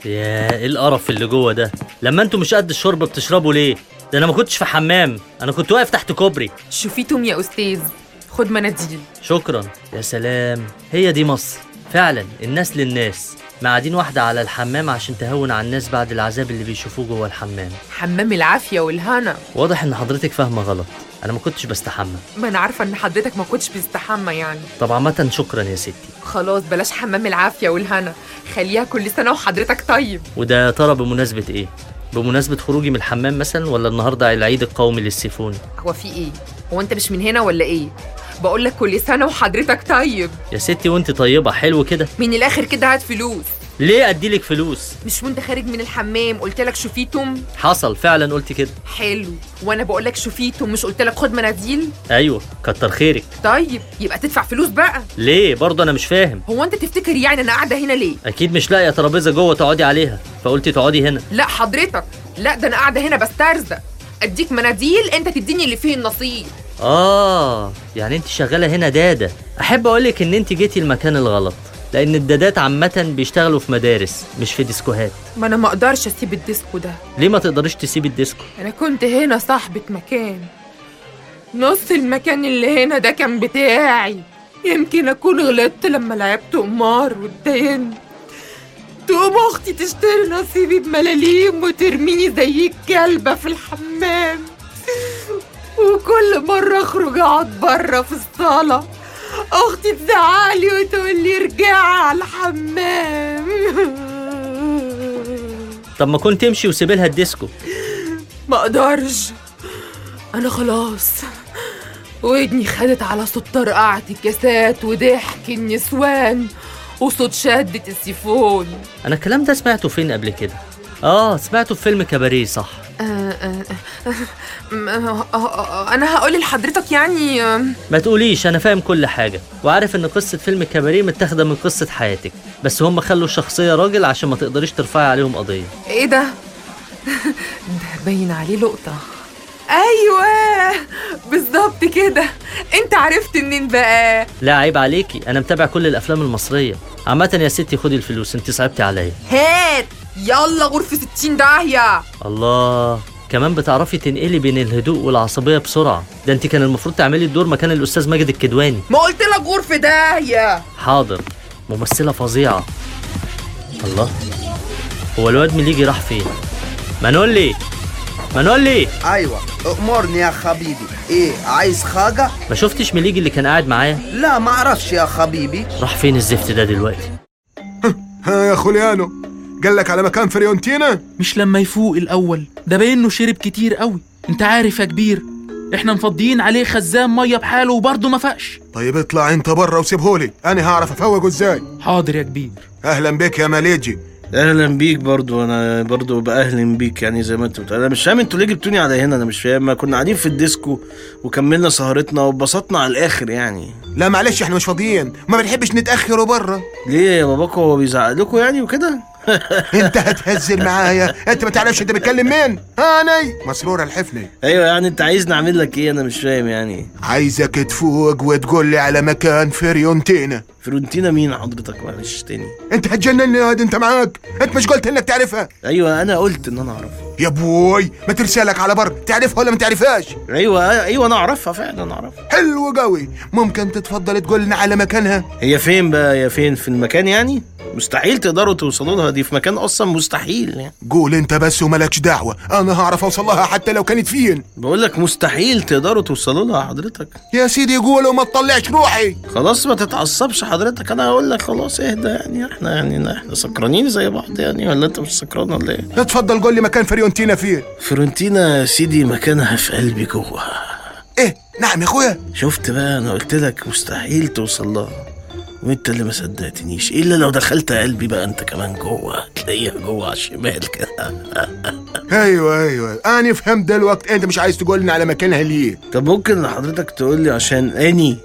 يا ايه القرف اللي جوه ده لما انتوا مش قد الشرب بتشربوا ليه ده انا ما كنتش في حمام انا كنت واقف تحت كوبري شوفيتم يا أستاذ خد مناديل شكرا يا سلام هي دي مصر فعلا الناس للناس معادين واحدة على الحمام عشان تهون على الناس بعد العذاب اللي بيشوفوه جوه الحمام حمام العافية والهنا واضح ان حضرتك فاهمة غلط انا ما كنتش بستحمى ما أنا عارفة إن حضرتك ما كنتش بتستحمى يعني طب عامة شكرا يا ستي خلاص بلاش حمام العافية والهنا خليها كل سنة وحضرتك طيب وده يا ترى بمناسبة ايه بمناسبة خروجي من الحمام مثلا ولا النهاردة العيد القومي للسيفون هو في إيه؟ هو أنت مش من هنا ولا إيه؟ بقول لك كل سنة وحضرتك طيب يا ستي وانت طيبة حلو كده من الآخر كده هات فلوس ليه اديلك فلوس مش وانت خارج من الحمام قلت لك شوفيتم حصل فعلا قلت كده حلو وانا بقول لك شوفيتم مش قلت لك خد مناديل ايوه كتر خيرك طيب يبقى تدفع فلوس بقى ليه برضه انا مش فاهم هو انت تفتكر يعني انا قاعده هنا ليه اكيد مش لاقيه ترابيزه جوه تقعدي عليها فقلتي تقعدي هنا لا حضرتك لا ده انا قاعده هنا بسترزق اديك مناديل انت تديني اللي فيه النصيب اه يعني انت شغاله هنا داده احب اقولك ان انت جيتي المكان الغلط لان الدادات عامه بيشتغلوا في مدارس مش في ديسكوهات ما انا ما اقدرش اسيب الديسكو ده ليه ما تقدريش تسيبي الديسكو انا كنت هنا صاحبة مكان نص المكان اللي هنا ده كان بتاعي يمكن اكون غلطت لما لعبت قمار واتدينت تقوم اختي تشتري نصيبي بملاليم وترميني زي الكلبة في الحمام وكل مرة اخرج اقعد بره في الصالة اختي تزعلي وتقول لي ارجعي على الحمام طب ما كنت تمشي وسيبي لها الديسكو ما اقدرش انا خلاص ودني خدت على صوت طرقعة الكاسات وضحك النسوان وصوت شدة السيفون انا الكلام ده سمعته فين قبل كده اه سمعته في فيلم كباريه صح انا هقول لحضرتك يعني آه، ما تقوليش انا فاهم كل حاجه وعارف ان قصه فيلم كباريه متاخده من قصه حياتك بس هم خلوا الشخصيه راجل عشان ما تقدريش ترفعي عليهم قضيه ايه ده ده باين عليه لقطة ايوه بالظبط كده انت عرفت منين بقى لا عيب عليكي انا متابع كل الافلام المصريه عامه يا ستي خدي الفلوس انت صعبتي عليا هات يلا غرفة ستين داهية الله كمان بتعرفي تنقلي بين الهدوء والعصبيه بسرعه ده انت كان المفروض تعملي الدور مكان الاستاذ ماجد الكدواني ما قلت لك غرفة داهية حاضر ممثله فظيعه الله هو الواد مليجي راح فين منولي منولي ايوه امرني يا حبيبي ايه عايز حاجه ما شفتش مليجي اللي كان قاعد معايا لا ما اعرفش يا حبيبي راح فين الزفت ده دلوقتي ها يا خوليانو قال لك على مكان فريونتينا مش لما يفوق الأول ده باين إنه شرب كتير قوي أنت عارف يا كبير إحنا مفضيين عليه خزان مية بحاله وبرضه ما فاقش طيب اطلع انت بره وسيبهولي انا هعرف افوقه ازاي حاضر يا كبير اهلا بك يا ماليجي اهلا بيك برضو انا برضو باهلا بيك يعني زي ما انت بتقول انا مش فاهم انتوا ليه جبتوني على هنا انا مش فاهم ما كنا قاعدين في الديسكو وكملنا سهرتنا واتبسطنا على الاخر يعني لا معلش احنا مش فاضيين ما بنحبش نتاخروا بره ليه يا باباكو هو بيزعق لكم يعني وكده انت هتهزل معايا انت ما تعرفش انت بتكلم مين هاني مسرور الحفني ايوه يعني انت عايز نعمل لك ايه انا مش فاهم يعني عايزك تفوق وتقول لي على مكان فريونتينا فرونتينا مين حضرتك معلش تاني انت هتجنني يا واد انت معاك انت مش قلت انك تعرفها ايوه انا قلت ان انا اعرفها يا بوي ما ترسالك على بر تعرفها ولا ما تعرفهاش ايوه ايوه انا اعرفها فعلا اعرفها حلو قوي ممكن تتفضل تقول لنا على مكانها هي فين بقى هي فين في المكان يعني مستحيل تقدروا توصلوا لها دي في مكان اصلا مستحيل يعني قول انت بس وملكش دعوة انا هعرف اوصل لها حتى لو كانت فين بقول لك مستحيل تقدروا توصلوا لها حضرتك يا سيدي قول وما تطلعش روحي خلاص ما تتعصبش حضرتك انا هقول لك خلاص اهدى يعني احنا يعني احنا سكرانين زي بعض يعني ولا انت مش سكران ولا ايه اتفضل قول لي مكان فريونتينا فين فرونتينا يا سيدي مكانها في قلبي جوه ايه نعم يا اخويا شفت بقى انا قلت لك مستحيل توصل لها وانت اللي ما صدقتنيش الا لو دخلت قلبي بقى انت كمان جوه تلاقيها جوه على الشمال كده ايوه ايوه انا فهمت دلوقتي انت مش عايز تقول لنا على مكانها ليه طب ممكن حضرتك تقول لي عشان اني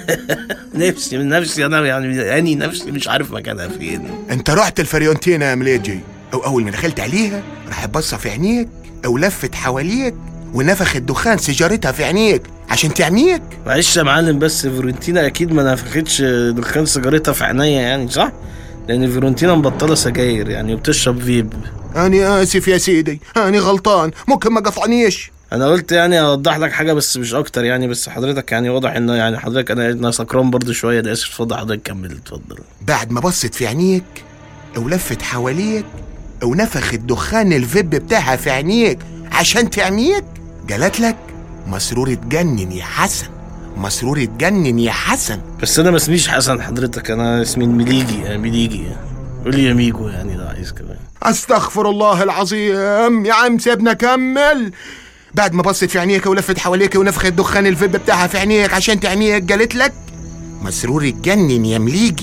نفسي من نفسي انا يعني اني نفسي مش عارف مكانها فين انت رحت الفريونتينا يا مليجي او اول ما دخلت عليها راح بصة في عينيك او لفت حواليك ونفخت دخان سيجارتها في عينيك عشان تعميك معلش يا معلم بس فورنتينا اكيد ما نفختش دخان سيجارتها في عينيا يعني صح لان فيرونتينا مبطله سجاير يعني وبتشرب فيب أنا آسف يا سيدي أنا غلطان ممكن ما قطعنيش انا قلت يعني اوضح لك حاجه بس مش اكتر يعني بس حضرتك يعني واضح انه يعني حضرتك انا انا سكران برضو شويه ده اسف اتفضل حضرتك كمل اتفضل بعد ما بصت في عينيك ولفت حواليك ونفخت دخان الفيب بتاعها في عينيك عشان تعميك قالت لك مسرور اتجنن يا حسن مسرور اتجنن يا حسن بس انا ما اسميش حسن حضرتك انا اسمي مليجي يعني مليجي قول لي يا ميجو يعني ده عايز كمان استغفر الله العظيم يا عم سيبنا كمل بعد ما بصت في عينيك ولفت حواليك ونفخت دخان الفيب بتاعها في عينيك عشان تعميك قالت لك مسرور اتجنن يا مليجي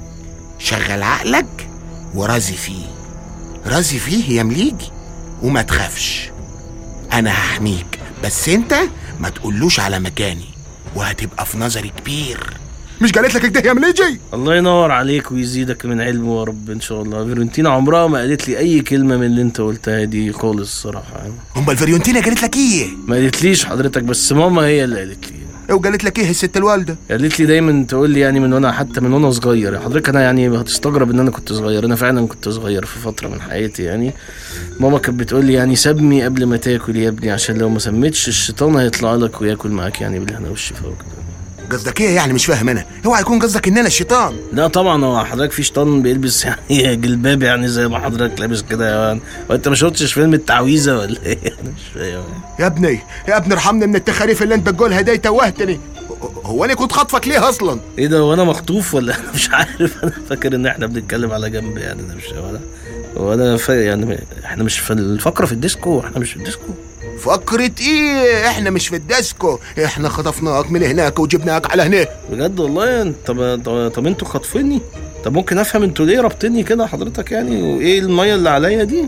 شغل عقلك ورازي فيه رازي فيه يا مليجي وما تخافش انا هحميك بس انت ما تقولوش على مكاني وهتبقى في نظري كبير مش قالت لك كده يا مليجي الله ينور عليك ويزيدك من علمه يا رب ان شاء الله فيرونتينا عمرها ما قالت لي اي كلمه من اللي انت قلتها دي خالص الصراحه يعني. امال الفريونتينا قالت لك ايه ما قالتليش حضرتك بس ماما هي اللي قالت لي وقالت لك ايه الست الوالده قالت لي دايما تقول لي يعني من وانا حتى من وانا صغير حضرتك انا يعني هتستغرب ان انا كنت صغير انا فعلا كنت صغير في فتره من حياتي يعني ماما كانت بتقول لي يعني سمي قبل ما تاكل يا ابني عشان لو ما سميتش الشيطان هيطلع لك وياكل معاك يعني بالهنا والشفا وكده قصدك ايه يعني مش فاهم انا اوعى يكون قصدك ان انا الشيطان لا طبعا هو حضرتك في شيطان بيلبس يعني جلباب يعني زي ما حضرتك لابس كده يعني وانت ما شفتش فيلم التعويذه ولا ايه انا مش فاهم يا ابني يا ابني ارحمني من التخاريف اللي انت بتقولها دي توهتني هو انا كنت خاطفك ليه اصلا ايه ده وانا مخطوف ولا انا مش عارف انا فاكر ان احنا بنتكلم على جنب يعني انا مش ولا هو انا فا يعني احنا مش في الفقره في الديسكو احنا مش في الديسكو فكرة ايه احنا مش في الديسكو احنا خطفناك من هناك وجبناك على هنا بجد والله طب طب, طب انتوا خاطفيني طب ممكن افهم انتوا ليه رابطيني كده حضرتك يعني وايه الميه اللي عليا دي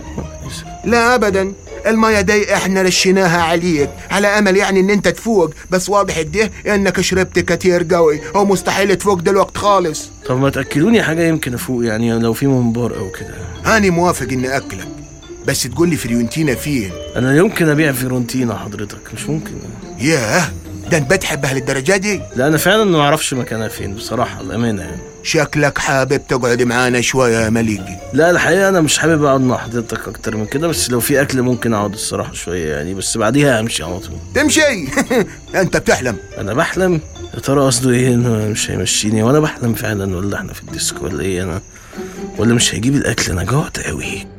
لا ابدا المية دي احنا رشيناها عليك على امل يعني ان انت تفوق بس واضح ده انك شربت كتير قوي ومستحيل تفوق دلوقتي خالص طب ما تاكلوني حاجه يمكن افوق يعني لو في منبار او كده انا موافق اني اكلك بس تقول لي فريونتينا فين انا يمكن ابيع فيرونتينا حضرتك مش ممكن ياه ده انت بتحبها للدرجة دي لا انا فعلا ما اعرفش مكانها فين بصراحه الامانه يعني شكلك حابب تقعد معانا شوية يا مليجي لا الحقيقه انا مش حابب اقعد مع حضرتك اكتر من كده بس لو في اكل ممكن اقعد الصراحه شويه يعني بس بعديها امشي على طول تمشي انت بتحلم انا بحلم يا ترى قصده ايه انه مش هيمشيني وانا بحلم فعلا ولا احنا في الديسكو ولا ايه انا ولا مش هيجيب الاكل انا جوعت قوي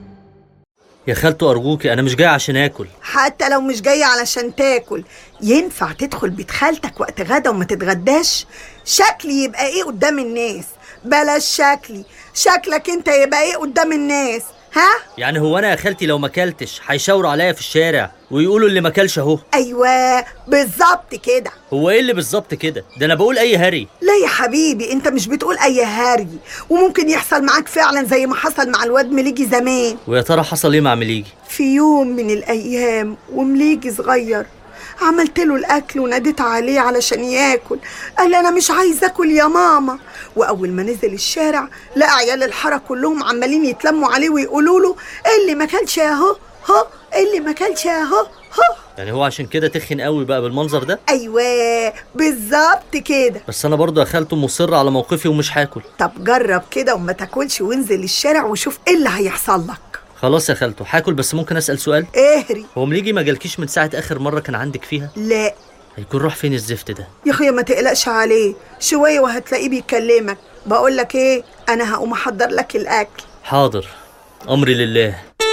يا خالته ارجوكي انا مش جاي عشان اكل حتى لو مش جاي علشان تاكل ينفع تدخل بيت خالتك وقت غدا وما تتغداش شكلي يبقى ايه قدام الناس بلاش شكلي شكلك انت يبقى ايه قدام الناس ها يعني هو انا يا خالتي لو ما اكلتش هيشاوروا عليا في الشارع ويقولوا اللي ما اكلش اهو ايوه بالظبط كده هو ايه اللي بالظبط كده ده انا بقول اي هري لا يا حبيبي انت مش بتقول اي هاري وممكن يحصل معاك فعلا زي ما حصل مع الواد مليجي زمان ويا ترى حصل ايه مع مليجي في يوم من الايام ومليجي صغير عملت له الاكل وناديت عليه علشان ياكل قال انا مش عايز اكل يا ماما واول ما نزل الشارع لقى عيال الحاره كلهم عمالين يتلموا عليه ويقولوا له اللي ما كلش اهو هو اللي ما كلش اهو هو يعني هو عشان كده تخن قوي بقى بالمنظر ده ايوه بالظبط كده بس انا برضه يا خالته مصر على موقفي ومش هاكل طب جرب كده وما تاكلش وانزل الشارع وشوف ايه اللي هيحصل لك خلاص يا خالته هاكل بس ممكن اسال سؤال اهري هو مليجي ما جالكيش من ساعه اخر مره كان عندك فيها لا هيكون راح فين الزفت ده يا اخويا ما تقلقش عليه شويه وهتلاقيه بيكلمك بقول لك ايه انا هقوم احضر لك الاكل حاضر امري لله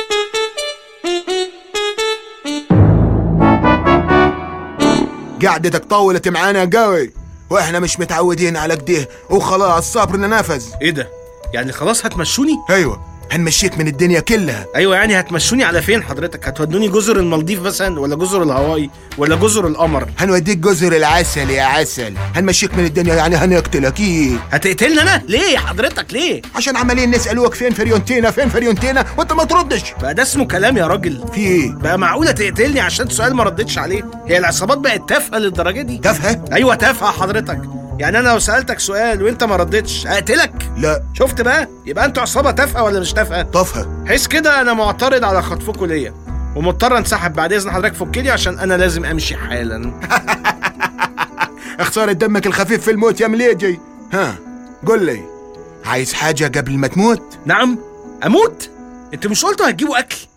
قعدتك طولت معانا قوي واحنا مش متعودين على كده وخلاص صبرنا نفذ ايه ده يعني خلاص هتمشوني ايوه هنمشيك من الدنيا كلها ايوه يعني هتمشوني على فين حضرتك هتودوني جزر المالديف مثلا ولا جزر الهواي ولا جزر القمر هنوديك جزر العسل يا عسل هنمشيك من الدنيا يعني هنقتلك ايه هتقتلني انا ليه حضرتك ليه عشان عمالين نسألوك فين فريونتينا فين فريونتينا وانت ما تردش بقى ده اسمه كلام يا راجل في ايه بقى معقوله تقتلني عشان سؤال ما ردتش عليه هي العصابات بقت تافهه للدرجه دي تافهه ايوه تافهه حضرتك يعني انا لو سالتك سؤال وانت ما ردتش اقتلك لا شفت بقى يبقى انتوا عصابه تافهه ولا مش تافهه طافهه حيث كده انا معترض على خطفكم ليا ومضطر انسحب بعد اذن حضرتك فكني عشان انا لازم امشي حالا خسارة دمك الخفيف في الموت يا مليجي ها قل لي عايز حاجة قبل ما تموت نعم اموت انتوا مش قلتوا هتجيبوا اكل